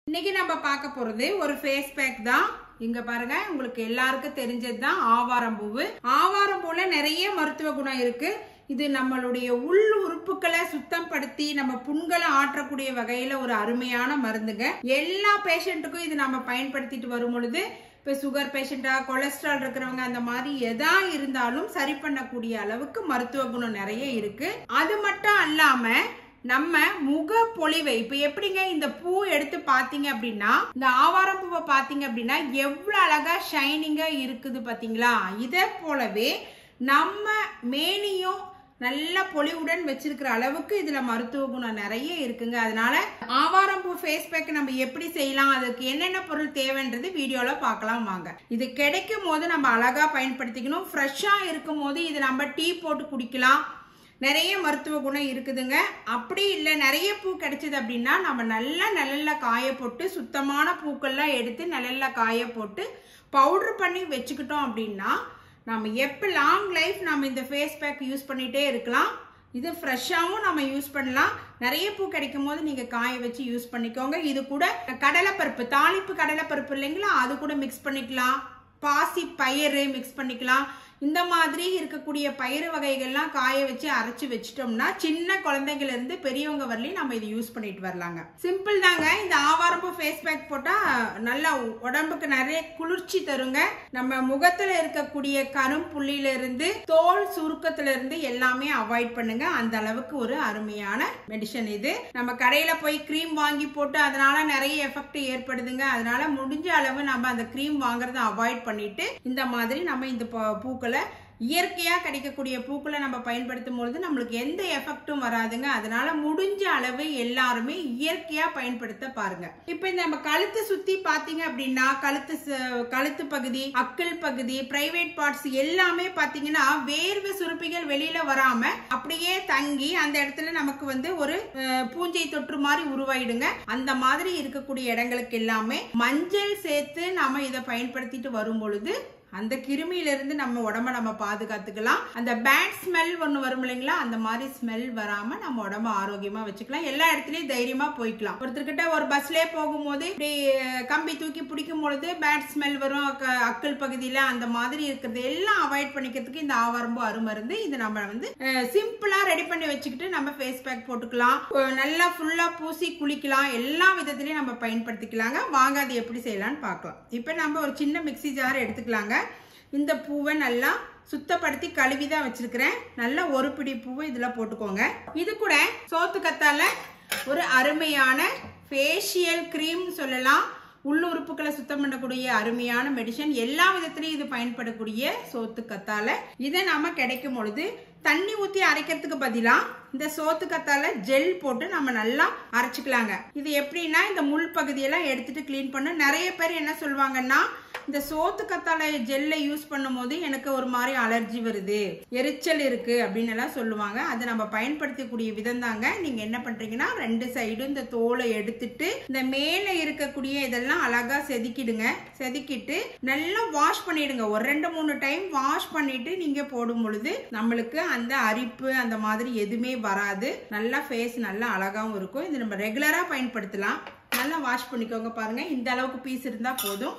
இன்னைக்கு நம்ம பார்க்க போறது ஒரு ஃபேஸ் பேக் தான் இங்க பாருங்க உங்களுக்கு எல்லாருக்கும் தெரிஞ்சது தான் ஆவாரம் பூவு ஆவாரம் பூல நிறைய மருத்துவ குணம் இருக்கு இது நம்மளுடைய உள் உறுப்புகளை சுத்தம் படுத்தி நம்ம புண்களை ஆற்றக்கூடிய வகையில ஒரு அருமையான மருந்துங்க எல்லா பேஷண்ட்டுக்கும் இது நம்ம பயன்படுத்திட்டு வரும் பொழுது இப்போ சுகர் பேஷண்டா கொலஸ்ட்ரால் இருக்கிறவங்க அந்த மாதிரி எதா இருந்தாலும் சரி பண்ணக்கூடிய அளவுக்கு மருத்துவ குணம் நிறைய இருக்கு அது மட்டும் அல்லாம நம்ம முக பொலிவை இப்ப எப்படிங்க இந்த பூ எடுத்து பாத்தீங்க அப்படின்னா இந்த ஆவாரம் பூவை பாத்தீங்க அப்படின்னா எவ்வளவு அழகா ஷைனிங்கா இருக்குது பாத்தீங்களா இதே போலவே நம்ம மேனியும் நல்ல பொலிவுடன் வச்சிருக்கிற அளவுக்கு இதுல மருத்துவ குணம் நிறைய இருக்குங்க அதனால ஆவாரம் பூ ஃபேஸ் பேக் நம்ம எப்படி செய்யலாம் அதுக்கு என்னென்ன பொருள் தேவைன்றது வீடியோல பார்க்கலாம் வாங்க இது கிடைக்கும் போது நம்ம அழகா பயன்படுத்திக்கணும் ஃப்ரெஷ்ஷா இருக்கும் போது இது நம்ம டீ போட்டு குடிக்கலாம் நிறைய மருத்துவ குணம் இருக்குதுங்க அப்படி இல்லை நிறைய பூ கிடைச்சது அப்படின்னா நம்ம நல்லா நிழல்ல காய போட்டு சுத்தமான பூக்கள்லாம் எடுத்து நிழல்ல காய போட்டு பவுடர் பண்ணி வச்சுக்கிட்டோம் அப்படின்னா நம்ம எப்போ லாங் லைஃப் நம்ம இந்த ஃபேஸ் பேக் யூஸ் பண்ணிகிட்டே இருக்கலாம் இது ஃப்ரெஷ்ஷாகவும் நம்ம யூஸ் பண்ணலாம் நிறைய பூ கிடைக்கும் போது நீங்கள் காய வச்சு யூஸ் பண்ணிக்கோங்க இது கூட கடலைப்பருப்பு தாளிப்பு கடலைப்பருப்பு இல்லைங்களா அது கூட மிக்ஸ் பண்ணிக்கலாம் பாசி பயிறு மிக்ஸ் பண்ணிக்கலாம் இந்த மாதிரி இருக்கக்கூடிய பயிறு வகைகள்லாம் காய வச்சு அரைச்சு வச்சிட்டோம்னா சின்ன குழந்தைகள் இருந்து பெரியவங்க வரலையும் நம்ம இது யூஸ் பண்ணிட்டு வரலாங்க சிம்பிள் தாங்க இந்த ஆவாரம்பூ ஃபேஸ் பேக் போட்டா நல்லா உடம்புக்கு நிறைய குளிர்ச்சி தருங்க நம்ம முகத்துல இருக்கக்கூடிய கரும்புள்ளியில இருந்து தோல் சுருக்கத்துல இருந்து எல்லாமே அவாய்ட் பண்ணுங்க அந்த அளவுக்கு ஒரு அருமையான மெடிசன் இது நம்ம கடையில போய் க்ரீம் வாங்கி போட்டு அதனால நிறைய எஃபெக்ட் ஏற்படுதுங்க அதனால முடிஞ்ச அளவு நம்ம அந்த க்ரீம் வாங்குறத அவாய்ட் பண்ணிட்டு இந்த மாதிரி நம்ம இந்த பூக்கள் பூக்களை இயற்கையாக கிடைக்கக்கூடிய பூக்களை நம்ம பயன்படுத்தும் பொழுது நம்மளுக்கு எந்த எஃபெக்டும் வராதுங்க அதனால முடிஞ்ச அளவு எல்லாருமே இயற்கையாக பயன்படுத்த பாருங்க இப்போ இந்த நம்ம கழுத்து சுற்றி பார்த்தீங்க அப்படின்னா கழுத்து கழுத்து பகுதி அக்கல் பகுதி பிரைவேட் பார்ட்ஸ் எல்லாமே பார்த்தீங்கன்னா வேர்வை சுருப்பிகள் வெளியில வராம அப்படியே தங்கி அந்த இடத்துல நமக்கு வந்து ஒரு பூஞ்சை தொற்று மாதிரி உருவாயிடுங்க அந்த மாதிரி இருக்கக்கூடிய இடங்களுக்கு எல்லாமே மஞ்சள் சேர்த்து நாம இதை பயன்படுத்திட்டு வரும் பொழுது அந்த கிருமியிலிருந்து நம்ம உடம்ப நம்ம பாதுகாத்துக்கலாம் அந்த பேட் ஸ்மெல் ஒன்று வரும் இல்லைங்களா அந்த மாதிரி ஸ்மெல் வராம நம்ம உடம்ப ஆரோக்கியமா வச்சுக்கலாம் எல்லா இடத்துலயும் தைரியமா போய்க்கலாம் ஒருத்தர்கிட்ட ஒரு பஸ்லயே போகும்போது இப்படி கம்பி தூக்கி பிடிக்கும் பொழுது பேட் ஸ்மெல் வரும் அக்கல் பகுதியில அந்த மாதிரி இருக்கிறது எல்லாம் அவாய்ட் பண்ணிக்கிறதுக்கு இந்த ஆவாரம்பு அருமருந்து இது நம்ம வந்து சிம்பிளா ரெடி பண்ணி வச்சுக்கிட்டு நம்ம ஃபேஸ் பேக் போட்டுக்கலாம் நல்லா ஃபுல்லா பூசி குளிக்கலாம் எல்லா விதத்திலையும் நம்ம பயன்படுத்திக்கலாங்க வாங்க அது எப்படி செய்யலாம்னு பார்க்கலாம் இப்போ நம்ம ஒரு சின்ன மிக்சி ஜார் எடுத்துக்கலாங்க இந்த பூவை நல்லா சுத்தப்படுத்தி கழுவி தான் வச்சிருக்கிறேன் நல்லா ஒரு பிடி பூவை இதில் போட்டுக்கோங்க இது கூட சோத்து கத்தால ஒரு அருமையான ஃபேஷியல் க்ரீம் சொல்லலாம் உள்ளுறுப்புகளை சுத்தம் பண்ணக்கூடிய அருமையான மெடிசன் எல்லா விதத்திலையும் இது பயன்படக்கூடிய சோத்து கத்தால இதை நாம கிடைக்கும் பொழுது தண்ணி ஊற்றி அரைக்கிறதுக்கு பதிலாக இந்த சோத்து கத்தால ஜெல் போட்டு நம்ம நல்லா அரைச்சிக்கலாங்க இது எப்படின்னா இந்த முள் பகுதியெல்லாம் எடுத்துட்டு கிளீன் பண்ண நிறைய பேர் என்ன சொல்லுவாங்கன்னா இந்த சோத்து கத்தாழை ஜெல்லை யூஸ் பண்ணும்போது எனக்கு ஒரு மாதிரி அலர்ஜி வருது எரிச்சல் இருக்கு அப்படின்னு எல்லாம் சொல்லுவாங்க அதை நம்ம பயன்படுத்தக்கூடிய விதம் தாங்க நீங்க என்ன பண்றீங்கன்னா ரெண்டு சைடும் இந்த தோலை எடுத்துட்டு இந்த மேல இருக்கக்கூடிய இதெல்லாம் அழகா செதுக்கிடுங்க செதுக்கிட்டு நல்லா வாஷ் பண்ணிடுங்க ஒரு ரெண்டு மூணு டைம் வாஷ் பண்ணிட்டு நீங்க போடும் பொழுது நம்மளுக்கு அந்த அரிப்பு அந்த மாதிரி எதுவுமே வராது நல்லா ஃபேஸ் நல்லா அழகாவும் இருக்கும் இது நம்ம ரெகுலரா பயன்படுத்தலாம் நல்லா வாஷ் பண்ணிக்கோங்க பாருங்க இந்த அளவுக்கு பீஸ் இருந்தா போதும்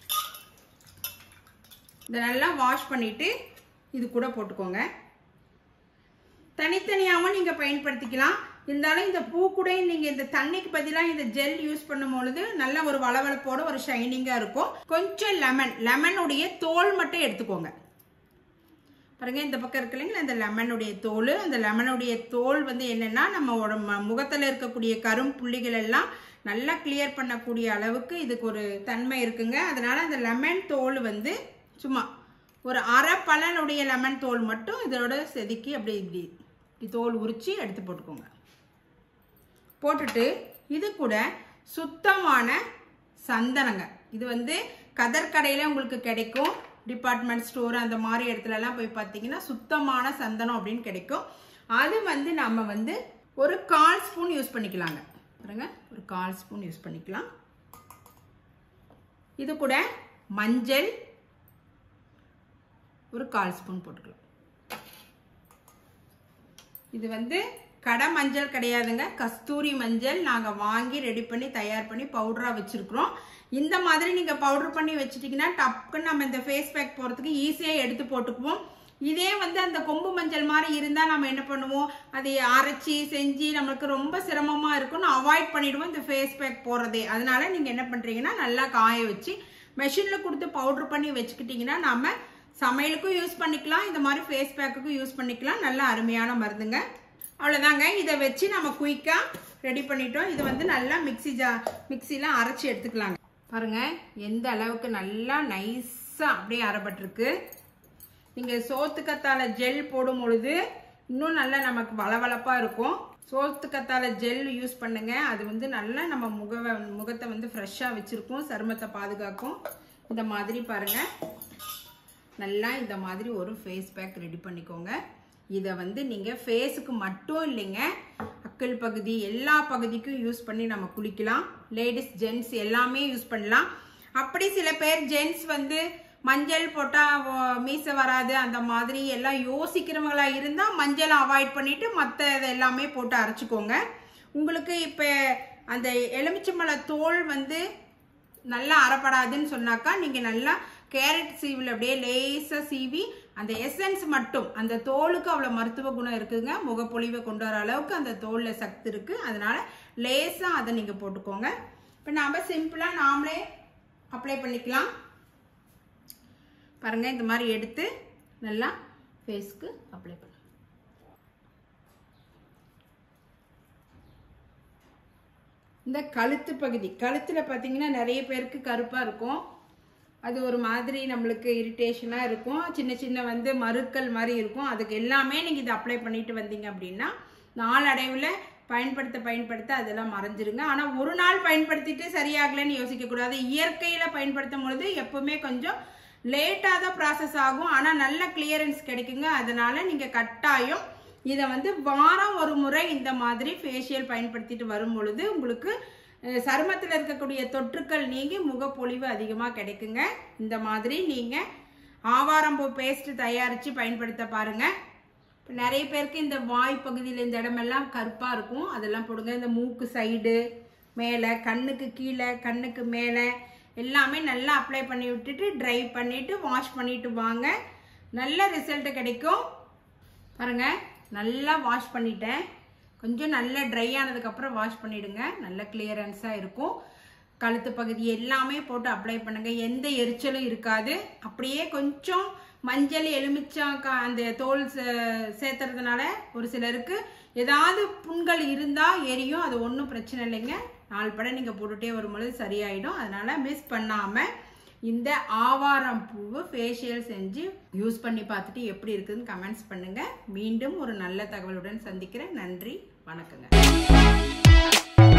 இதை நல்லா வாஷ் பண்ணிட்டு இது கூட போட்டுக்கோங்க தனித்தனியாகவும் நீங்கள் பயன்படுத்திக்கலாம் இருந்தாலும் இந்த பூ கூட நீங்கள் இந்த தண்ணிக்கு பதிலாக இந்த ஜெல் யூஸ் பண்ணும் பொழுது நல்ல ஒரு வளவளப்போட ஒரு ஷைனிங்காக இருக்கும் கொஞ்சம் லெமன் லெமனுடைய தோல் மட்டும் எடுத்துக்கோங்க பாருங்க இந்த பக்கம் இருக்கு இல்லைங்களா இந்த லெமனுடைய தோல் அந்த லெமனுடைய தோல் வந்து என்னன்னா நம்ம உடம்பு முகத்தில் இருக்கக்கூடிய கரும் புள்ளிகள் எல்லாம் நல்லா கிளியர் பண்ணக்கூடிய அளவுக்கு இதுக்கு ஒரு தன்மை இருக்குங்க அதனால அந்த லெமன் தோல் வந்து சும்மா ஒரு அரை பலனுடைய லெமன் தோல் மட்டும் இதோட செதுக்கி அப்படி இப்படி இப்படி தோல் உரித்து எடுத்து போட்டுக்கோங்க போட்டுட்டு இது கூட சுத்தமான சந்தனங்க இது வந்து கதற்கடையில் உங்களுக்கு கிடைக்கும் டிபார்ட்மெண்ட் ஸ்டோர் அந்த மாதிரி இடத்துலலாம் போய் பார்த்தீங்கன்னா சுத்தமான சந்தனம் அப்படின்னு கிடைக்கும் அது வந்து நம்ம வந்து ஒரு கால் ஸ்பூன் யூஸ் பண்ணிக்கலாங்க பாருங்க ஒரு கால் ஸ்பூன் யூஸ் பண்ணிக்கலாம் இது கூட மஞ்சள் ஒரு கால் ஸ்பூன் போட்டுக்கலாம் இது வந்து கடை மஞ்சள் கிடையாதுங்க கஸ்தூரி மஞ்சள் நாங்கள் வாங்கி ரெடி பண்ணி தயார் பண்ணி பவுடராக வச்சுருக்குறோம் இந்த மாதிரி நீங்கள் பவுடர் பண்ணி வச்சுட்டிங்கன்னா டப்புன்னு நம்ம இந்த ஃபேஸ் பேக் போகிறதுக்கு ஈஸியாக எடுத்து போட்டுக்குவோம் இதே வந்து அந்த கொம்பு மஞ்சள் மாதிரி இருந்தால் நம்ம என்ன பண்ணுவோம் அதை அரைச்சி செஞ்சு நம்மளுக்கு ரொம்ப சிரமமாக இருக்கும்னு அவாய்ட் பண்ணிடுவோம் இந்த ஃபேஸ் பேக் போடுறதே அதனால நீங்கள் என்ன பண்ணுறீங்கன்னா நல்லா காய வச்சு மெஷினில் கொடுத்து பவுடர் பண்ணி வச்சுக்கிட்டிங்கன்னா நம்ம சமையலுக்கும் யூஸ் பண்ணிக்கலாம் இந்த மாதிரி ஃபேஸ் பேக்குக்கும் யூஸ் பண்ணிக்கலாம் நல்ல அருமையான மருந்துங்க அவ்வளோதாங்க இதை வச்சு நம்ம குயிக்காக ரெடி பண்ணிட்டோம் இது வந்து நல்லா மிக்ஸி ஜா மிக்சியில் அரைச்சி எடுத்துக்கலாங்க பாருங்க எந்த அளவுக்கு நல்லா நைஸாக அப்படியே அரைப்பட்டிருக்கு நீங்கள் சோத்துக்கத்தாழை ஜெல் போடும் பொழுது இன்னும் நல்லா நமக்கு வளவளப்பாக இருக்கும் சோத்துக்கத்தாழை ஜெல் யூஸ் பண்ணுங்க அது வந்து நல்லா நம்ம முக முகத்தை வந்து ஃப்ரெஷ்ஷாக வச்சுருக்கும் சருமத்தை பாதுகாக்கும் இந்த மாதிரி பாருங்கள் நல்லா இந்த மாதிரி ஒரு ஃபேஸ் பேக் ரெடி பண்ணிக்கோங்க இதை வந்து நீங்கள் ஃபேஸுக்கு மட்டும் இல்லைங்க அக்கல் பகுதி எல்லா பகுதிக்கும் யூஸ் பண்ணி நம்ம குளிக்கலாம் லேடிஸ் ஜென்ட்ஸ் எல்லாமே யூஸ் பண்ணலாம் அப்படி சில பேர் ஜென்ட்ஸ் வந்து மஞ்சள் போட்டால் மீசை வராது அந்த மாதிரி எல்லாம் யோசிக்கிறவங்களா இருந்தால் மஞ்சளை அவாய்ட் பண்ணிவிட்டு மற்ற இதை எல்லாமே போட்டு அரைச்சிக்கோங்க உங்களுக்கு இப்போ அந்த எலுமிச்சம்பழ தோல் வந்து நல்லா அரைப்படாதுன்னு சொன்னாக்கா நீங்கள் நல்லா கேரட் சீவில் அப்படியே லேசாக சீவி அந்த எசன்ஸ் மட்டும் அந்த தோலுக்கு அவ்வளோ மருத்துவ குணம் இருக்குதுங்க முகப்பொழிவை கொண்டு வர அளவுக்கு அந்த தோலில் சக்தி இருக்குது அதனால லேசாக அதை நீங்கள் போட்டுக்கோங்க இப்போ நாம் சிம்பிளாக நாமளே அப்ளை பண்ணிக்கலாம் பாருங்கள் இந்த மாதிரி எடுத்து நல்லா ஃபேஸ்க்கு அப்ளை பண்ணலாம் இந்த கழுத்து பகுதி கழுத்தில் பார்த்தீங்கன்னா நிறைய பேருக்கு கருப்பாக இருக்கும் அது ஒரு மாதிரி நம்மளுக்கு இரிட்டேஷனாக இருக்கும் சின்ன சின்ன வந்து மறுக்கள் மாதிரி இருக்கும் அதுக்கு எல்லாமே நீங்கள் இதை அப்ளை பண்ணிட்டு வந்தீங்க அப்படின்னா நாளடைவில் பயன்படுத்த பயன்படுத்த அதெல்லாம் மறைஞ்சிருங்க ஆனால் ஒரு நாள் பயன்படுத்திட்டு சரியாகலைன்னு யோசிக்கக்கூடாது இயற்கையில் பயன்படுத்தும் பொழுது எப்பவுமே கொஞ்சம் லேட்டாக தான் ப்ராசஸ் ஆகும் ஆனால் நல்ல கிளியரன்ஸ் கிடைக்குங்க அதனால நீங்கள் கட்டாயம் இதை வந்து வாரம் ஒரு முறை இந்த மாதிரி ஃபேஷியல் பயன்படுத்திட்டு வரும் பொழுது உங்களுக்கு சருமத்தில் இருக்கக்கூடிய தொற்றுக்கள் நீங்கி முகப்பொழிவு அதிகமாக கிடைக்குங்க இந்த மாதிரி நீங்கள் ஆவாரம்பூ பேஸ்ட் தயாரித்து பயன்படுத்த பாருங்கள் இப்போ நிறைய பேருக்கு இந்த வாய் பகுதியில் இந்த இடமெல்லாம் கருப்பாக இருக்கும் அதெல்லாம் போடுங்க இந்த மூக்கு சைடு மேலே கண்ணுக்கு கீழே கண்ணுக்கு மேலே எல்லாமே நல்லா அப்ளை பண்ணி விட்டுட்டு ட்ரை பண்ணிவிட்டு வாஷ் பண்ணிட்டு வாங்க நல்ல ரிசல்ட் கிடைக்கும் பாருங்கள் நல்லா வாஷ் பண்ணிட்டேன் கொஞ்சம் நல்லா ட்ரை ஆனதுக்கப்புறம் வாஷ் பண்ணிவிடுங்க நல்ல கிளியரன்ஸாக இருக்கும் கழுத்து பகுதி எல்லாமே போட்டு அப்ளை பண்ணுங்கள் எந்த எரிச்சலும் இருக்காது அப்படியே கொஞ்சம் மஞ்சள் எலுமிச்சம் அந்த தோல் சேர்த்துறதுனால ஒரு சிலருக்கு ஏதாவது புண்கள் இருந்தால் எரியும் அது ஒன்றும் பிரச்சனை இல்லைங்க நாலு படம் நீங்கள் போட்டுகிட்டே வரும்பொழுது சரியாயிடும் அதனால் மிஸ் பண்ணாமல் இந்த ஆவாரம் பூவு ஃபேஷியல் செஞ்சு யூஸ் பண்ணி பார்த்துட்டு எப்படி இருக்குதுன்னு கமெண்ட்ஸ் பண்ணுங்கள் மீண்டும் ஒரு நல்ல தகவலுடன் சந்திக்கிறேன் நன்றி வணக்கங்க